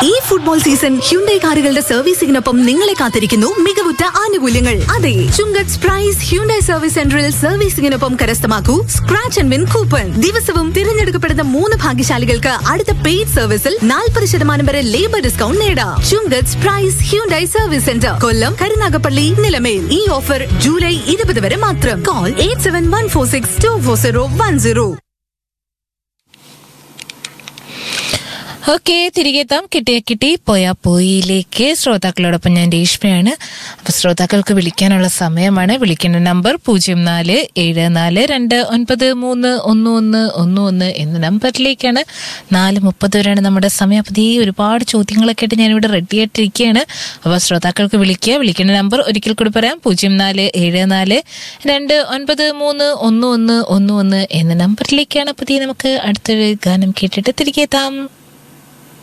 ഈ football season Hyundai കാറുകളുടെ സർവീസിംഗിനൊപ്പം നിങ്ങളെ കാത്തിരിക്കുന്നു മികവുറ്റ ആനുകൂല്യങ്ങൾ അതെ ചുങ്കത്ത് പ്രൈസ് ഹ്യുണ്ടൈ സർവീസ് സെന്ററിൽ സർവീസിംഗിനൊപ്പം കരസ്ഥമാക്കൂ സ്ക്രാച്ച് ആൻഡ് വിൻ കൂപ്പൺ ദിവസവും തിരഞ്ഞെടുക്കപ്പെടുന്ന മൂന്ന് ഭാഗ്യശാലികൾക്ക് അടുത്ത പെയ്ഡ് സർവീസിൽ നാൽപ്പത് ശതമാനം വരെ ലേബർ ഡിസ്കൗണ്ട് നേടാം Chungath price Hyundai service centre Kollam Karunagappally Nilamel ഈ ഓഫർ ജൂലൈ ഇരുപത് വരെ മാത്രം call eight seven one four six two four zero one zero okay തിരികെ എത്താം കിട്ടിയ കിട്ടി പോയാ പോയിലേക്ക് ശ്രോതാക്കളോടൊപ്പം ഞാൻ രേഷ്മയാണ് അപ്പൊ ശ്രോതാക്കൾക്ക് വിളിക്കാനുള്ള സമയമാണ് വിളിക്കേണ്ട നമ്പർ പൂജ്യം നാല് ഏഴ് നാല് രണ്ട് ഒൻപത് മൂന്ന് ഒന്ന് ഒന്ന് ഒന്ന് ഒന്ന് എന്ന നമ്പറിലേക്കാണ് നാല് മുപ്പത് വരെയാണ് നമ്മുടെ സമയം അപ്പൊ ഈ ഒരുപാട് ചോദ്യങ്ങളൊക്കെ ആയിട്ട് ഞാനിവിടെ റെഡി ആയിട്ടിരിക്കുകയാണ് അപ്പൊ ശ്രോതാക്കൾക്ക് വിളിക്കുക വിളിക്കേണ്ട നമ്പർ ഒരിക്കൽ കൂടി പറയാം പൂജ്യം നാല് ഏഴ് നാല് രണ്ട് ഒൻപത് മൂന്ന് ഒന്ന് ഒന്ന് ഒന്ന് ഒന്ന് എന്ന നമ്പറിലേക്കാണ് പുതിയ നമുക്ക് അടുത്തൊരു ഗാനം കേട്ടിട്ട് തിരികെ എത്താം